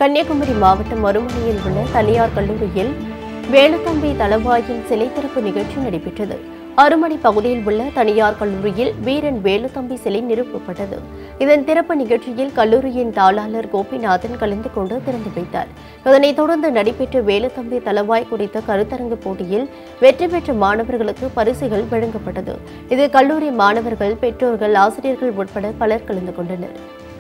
கன்னியாகுமரி மாவட்டம் மறுமலையில் உள்ள தனியார் கல்லூரியில் வேலுத்தம்பி தளவாயின் சிலை திறப்பு நிகழ்ச்சி நடைபெற்றது அருமனை பகுதியில் உள்ள தனியார் கல்லூரியில் வீரன் வேலுத்தம்பி சிலை நிறுவப்பட்டது இதன் திறப்பு நிகழ்ச்சியில் கல்லூரியின் தாளாளர் கோபிநாதன் கலந்து கொண்டு திறந்து வைத்தார் இதனைத் தொடர்ந்து நடைபெற்ற வேலுத்தம்பி தளவாய் குறித்த கருத்தரங்கு போட்டியில் வெற்றி பெற்ற மாணவர்களுக்கு பரிசுகள் வழங்கப்பட்டது இதில் கல்லூரி மாணவர்கள் பெற்றோர்கள் ஆசிரியர்கள் உட்பட பலர் கலந்து கொண்டனர்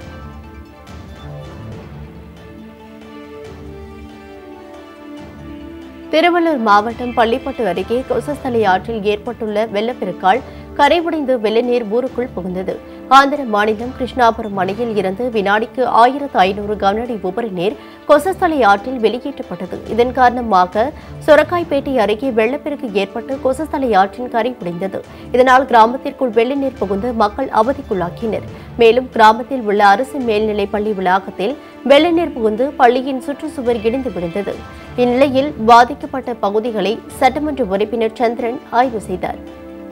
திருவள்ளூர் மாவட்டம் பள்ளிப்பட்டு அருகே கொசஸ்தலை ஆற்றில் ஏற்பட்டுள்ள வெள்ளப்பெருக்கால் கரைபுடைந்து வெள்ளநீர் ஊருக்குள் புகுந்தது ஆந்திர மாநிலம் கிருஷ்ணாபுரம் அணையில் இருந்து வினாடிக்கு ஆயிரத்து ஐநூறு கனஅடி உபரி நீர் கொசஸ்தலை ஆற்றில் வெளியேற்றப்பட்டது இதன் காரணமாக சொரக்காய்பேட்டை அருகே வெள்ளப்பெருக்கு ஏற்பட்டு கொசஸ்தலை ஆற்றின் கரை உடைந்தது இதனால் கிராமத்திற்குள் வெள்ளநீர் புகுந்து மக்கள் அவதிக்குள்ளாக்கினர் மேலும் கிராமத்தில் உள்ள அரசு மேல்நிலைப் பள்ளி வளாகத்தில் வெள்ளநீர் புகுந்து பள்ளியின் சுற்றுச்சுவர் இடிந்து விழுந்தது இந்நிலையில் பாதிக்கப்பட்ட பகுதிகளை சட்டமன்ற உறுப்பினர் சந்திரன் ஆய்வு செய்தார்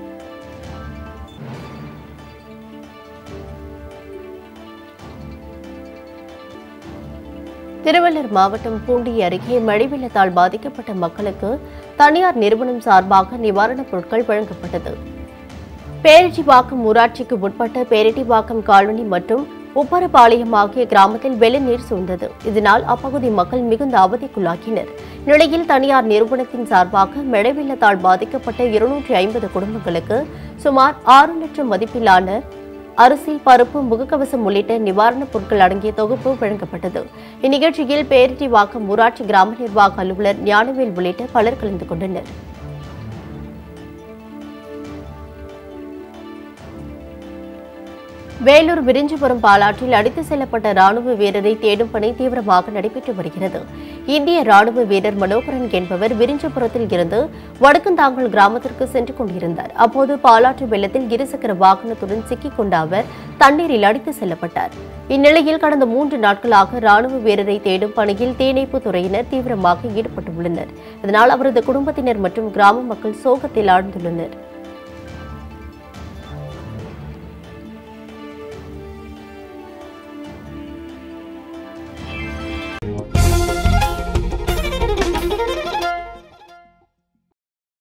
திருவள்ளூர் மாவட்டம் பூண்டி அருகே மழை வெள்ளத்தால் பாதிக்கப்பட்ட மக்களுக்கு தனியார் நிறுவனம் சார்பாக நிவாரணப் பொருட்கள் வழங்கப்பட்டது பேரட்டிவாக்கம் ஊராட்சிக்கு உட்பட்ட பேரட்டிவாக்கம் காலனி மற்றும் உப்பரபாளையம் ஆகிய கிராமத்தில் வெள்ளநீர் சூழ்ந்தது இதனால் அப்பகுதி மக்கள் மிகுந்த அவதிக்குள்ளாக்கினர் நிலையில் தனியார் நிறுவனத்தின் சார்பாக மழை வெள்ளத்தால் பாதிக்கப்பட்ட இருநூற்றி ஐம்பது குடும்பங்களுக்கு சுமார் ஆறு லட்சம் மதிப்பிலான அரிசி பருப்பு முகக்கவசம் உள்ளிட்ட நிவாரணப் பொருட்கள் அடங்கிய தொகுப்பு வழங்கப்பட்டது இந்நிகழ்ச்சியில் பேரட்டிவாக்கம் ஊராட்சி கிராம நிர்வாக அலுவலர் ஞானவேல் உள்ளிட்ட பலர் கலந்து கொண்டனர் வேலூர் விரிஞ்சிபுரம் பாலாற்றில் அடித்து செல்லப்பட்ட ராணுவ வீரரை தேடும் பணி தீவிரமாக நடைபெற்று வருகிறது இந்திய ராணுவ வீரர் மனோகரன் என்பவர் விரிஞ்சிபுரத்தில் இருந்து வடக்கந்தாங்கல் கிராமத்திற்கு சென்று கொண்டிருந்தார் அப்போது பாலாற்று வெள்ளத்தில் இருசக்கர வாகனத்துடன் சிக்கிக் கொண்ட அவர் தண்ணீரில் அடித்து செல்லப்பட்டார் இந்நிலையில் கடந்த மூன்று நாட்களாக ராணுவ வீரரை தேடும் பணியில் தீயணைப்பு துறையினர் தீவிரமாக ஈடுபட்டுள்ளனர் இதனால் அவரது குடும்பத்தினர் மற்றும் கிராம மக்கள் சோகத்தில் ஆழ்ந்துள்ளனர்